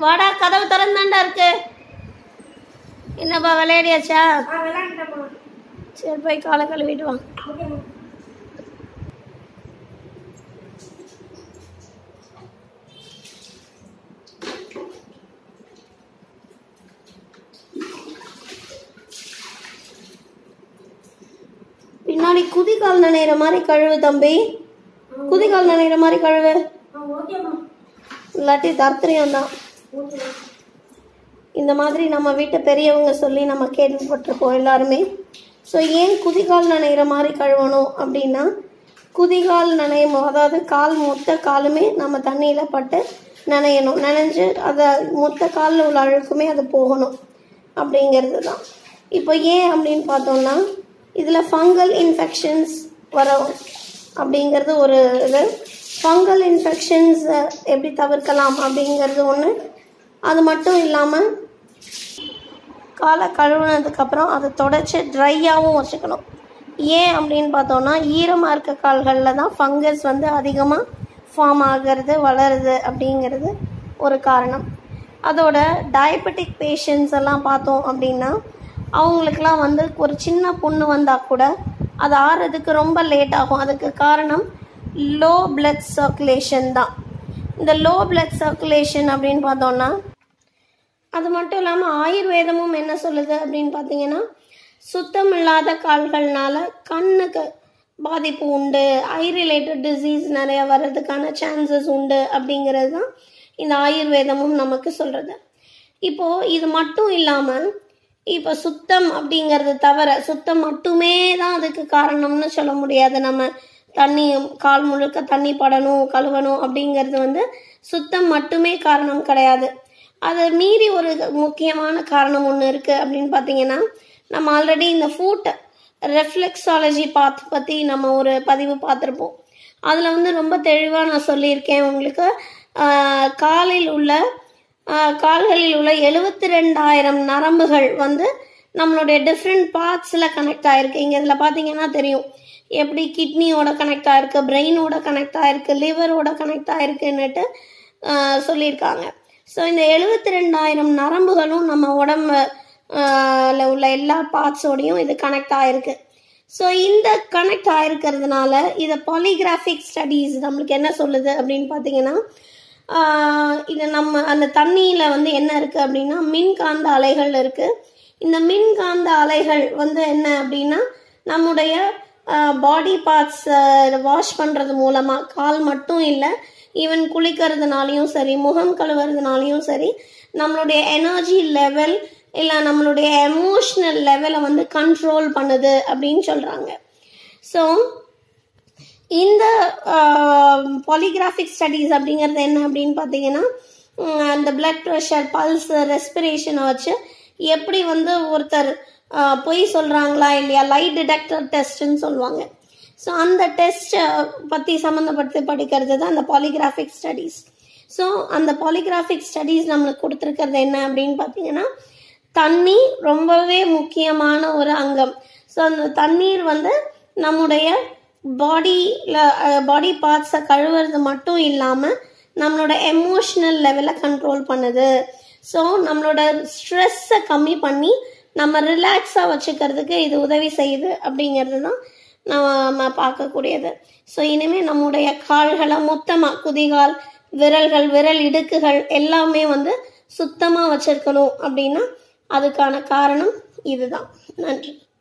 வாடா கதவு திறந்தாண்டா இருக்கு என்னப்பா விளையாடியாச்சா ஆ விளையாண்டுட்டேம்மா சரி போய் காலை கழுவிட்டு வா ஓகேம்மா பின்னாடி குதிகால் நனைகிற மாதிரி கழுவு தம்பி குதிகால் நனைகிற மாதிரி கழுவு ஆ ஓகேம்மா இல்லாட்டி தர்த்திரியம் தான் ஓகேம்மா இந்த மாதிரி நம்ம வீட்டு பெரியவங்க சொல்லி நம்ம கேள்விப்பட்டிருப்போம் எல்லாருமே ஸோ ஏன் குதிகால் நனைகிற மாதிரி கழுவணும் அப்படின்னா குதிகால் நனையும் போ- அதாவது கால் மொத்த காலுமே நம்ம தண்ணியில் பட்டு நனையணும் நனைஞ்சு அதை மொத்த காலில் உள்ள அழுக்குமே அது போகணும் அப்படிங்கிறது தான் இப்போ ஏன் அப்படின்னு பார்த்தோம்னா இதில் ஃபங்கல் இன்ஃபெக்ஷன்ஸ் வரும் அப்படிங்கிறது ஒரு இது ஃபங்கல் இன்ஃபெக்ஷன்ஸ் எப்படி தவிர்க்கலாம் அப்படிங்கிறது ஒன்று அது மட்டும் இல்லாமல் காலை கழுவுனதுக்கப்புறம் அதை தொடச்சி ட்ரையாகவும் வச்சுக்கணும் ஏன் அப்படின்னு பார்த்தோம்னா ஈரமாக இருக்க கால்களில் தான் ஃபங்கஸ் வந்து அதிகமாக ஃபார்ம் ஆகிறது வளருது அப்படிங்கிறது ஒரு காரணம் அதோட டயபெட்டிக் பேஷண்ட்ஸ் எல்லாம் பார்த்தோம் அப்படின்னா அவங்களுக்கெல்லாம் வந்து ஒரு சின்ன புண்ணு வந்தால் கூட அது ஆறுறதுக்கு ரொம்ப லேட் ஆகும் அதுக்கு காரணம் லோ பிளட் சர்க்குலேஷன் தான் இந்த லோ பிளட் சர்க்குலேஷன் அப்படின்னு பார்த்தோம்னா அது மட்டும் இல்லாமல் ஆயுர்வேதமும் என்ன சொல்லுது அப்படின்னு பார்த்தீங்கன்னா சுத்தம் இல்லாத கால்கள்னால கண்ணுக்கு பாதிப்பு உண்டு ஐ ரிலேட்டட் டிசீஸ் நிறைய வர்றதுக்கான சான்சஸ் உண்டு அப்படிங்கிறது தான் இந்த ஆயுர்வேதமும் நமக்கு சொல்கிறது இப்போது இது மட்டும் இல்லாமல் இப்போ சுத்தம் அப்படிங்கிறது தவிர சுத்தம் மட்டுமே தான் அதுக்கு காரணம்னு சொல்ல முடியாது நம்ம தண்ணி கால் முழுக்க தண்ணி படணும் கழுவணும் அப்படிங்கிறது வந்து சுத்தம் மட்டுமே காரணம் கிடையாது அதை மீறி ஒரு முக்கியமான காரணம் ஒன்று இருக்குது அப்படின்னு பார்த்தீங்கன்னா நம்ம ஆல்ரெடி இந்த ஃபுட் ரெஃப்ளெக்ஸாலஜி பாத் பற்றி நம்ம ஒரு பதிவு பார்த்துருப்போம் அதில் வந்து ரொம்ப தெளிவாக நான் சொல்லியிருக்கேன் உங்களுக்கு ஆஹ், காலில் உள்ள ஆஹ், கால்களில் உள்ள எழுபத்தி ரெண்டாயிரம் நரம்புகள் வந்து நம்மளுடைய டிஃப்ரெண்ட் பார்ட்ஸில் கனெக்ட் ஆயிருக்கு இங்கே இதில் பார்த்தீங்கன்னா தெரியும் எப்படி கிட்னியோட கனெக்ட் ஆயிருக்கு பிரெயினோட கனெக்ட் ஆயிருக்கு லிவரோட கனெக்ட் ஆயிருக்குன்னுட்டு ஆஹ், சொல்லியிருக்காங்க ஸோ இந்த எழுபத்தி ரெண்டாயிரம் நரம்புகளும் நம்ம உடம்பு ஆஹ், ல உள்ள எல்லா பார்ட்ஸோடையும் இது கனெக்ட் ஆயிருக்கு ஸோ இந்த கனெக்ட் ஆயிருக்கிறதுனால இதை பாலிகிராஃபிக் ஸ்டடீஸ் நம்மளுக்கு என்ன சொல்லுது அப்படின்னு பார்த்தீங்கன்னா ஆஹ், இது நம்ம அந்த தண்ணியில் வந்து என்ன இருக்குது அப்படின்னா மின்காந்த அலைகள் இருக்குது இந்த மின்காந்த அலைகள் வந்து என்ன அப்படின்னா நம்முடைய பாடி பார்ட்ஸ் வாஷ் பண்ணுறது மூலமாக கால் மட்டும் இல்லை ஈவன் குளிக்கிறதுனாலையும் சரி முகம் கழுவுறதுனாலையும் சரி நம்மளுடைய எனர்ஜி லெவல் இல்லை நம்மளுடைய எமோஷ்னல் லெவலை வந்து கண்ட்ரோல் பண்ணுது அப்படின்னு சொல்கிறாங்க ஸோ இந்த பாலிகிராஃபிக் ஸ்டடீஸ் அப்படிங்கிறது என்ன அப்படின்னு பார்த்தீங்கன்னா உம், அந்த பிளட் ப்ரெஷர் பல்ஸ் ரெஸ்பிரேஷனை வச்சு எப்படி வந்து ஒருத்தர் ஆஹ், பொய் சொல்கிறாங்களா இல்லையா லைட் டிடெக்டர் டெஸ்ட்னு சொல்லுவாங்க ஸோ அந்த டெஸ்ட்டை பற்றி சம்மந்தப்படுத்தி படிக்கிறது தான் அந்த பாலிகிராஃபிக் ஸ்டடீஸ் ஸோ அந்த பாலிகிராஃபிக் ஸ்டடீஸ் நம்மளுக்கு கொடுத்துருக்கிறது என்ன அப்படின்னு பார்த்தீங்கன்னா தண்ணி ரொம்பவே முக்கியமான ஒரு அங்கம் ஸோ அந்த தண்ணீர் வந்து நம்முடைய பாடியில் பாடி பார்ட்ஸை கழுவுறது மட்டும் இல்லாமல் நம்மளோட எமோஷ்னல் லெவலை கண்ட்ரோல் பண்ணுது ஸோ நம்மளோட ஸ்ட்ரெஸ்ஸை கம்மி பண்ணி நம்ம ரிலாக்ஸாக வச்சுக்கிறதுக்கு இது உதவி செய்யுது அப்படிங்கிறது தான் நம்ம பார்க்கக்கூடியது ஸோ இனிமேல் நம்முடைய கால்களை மொத்தமாக குதிகால் விரல்கள் விரல் இடுக்குகள் எல்லாமே வந்து சுத்தமாக வச்சிருக்கணும் அப்படின்னா அதுக்கான காரணம் இதுதான் நன்றி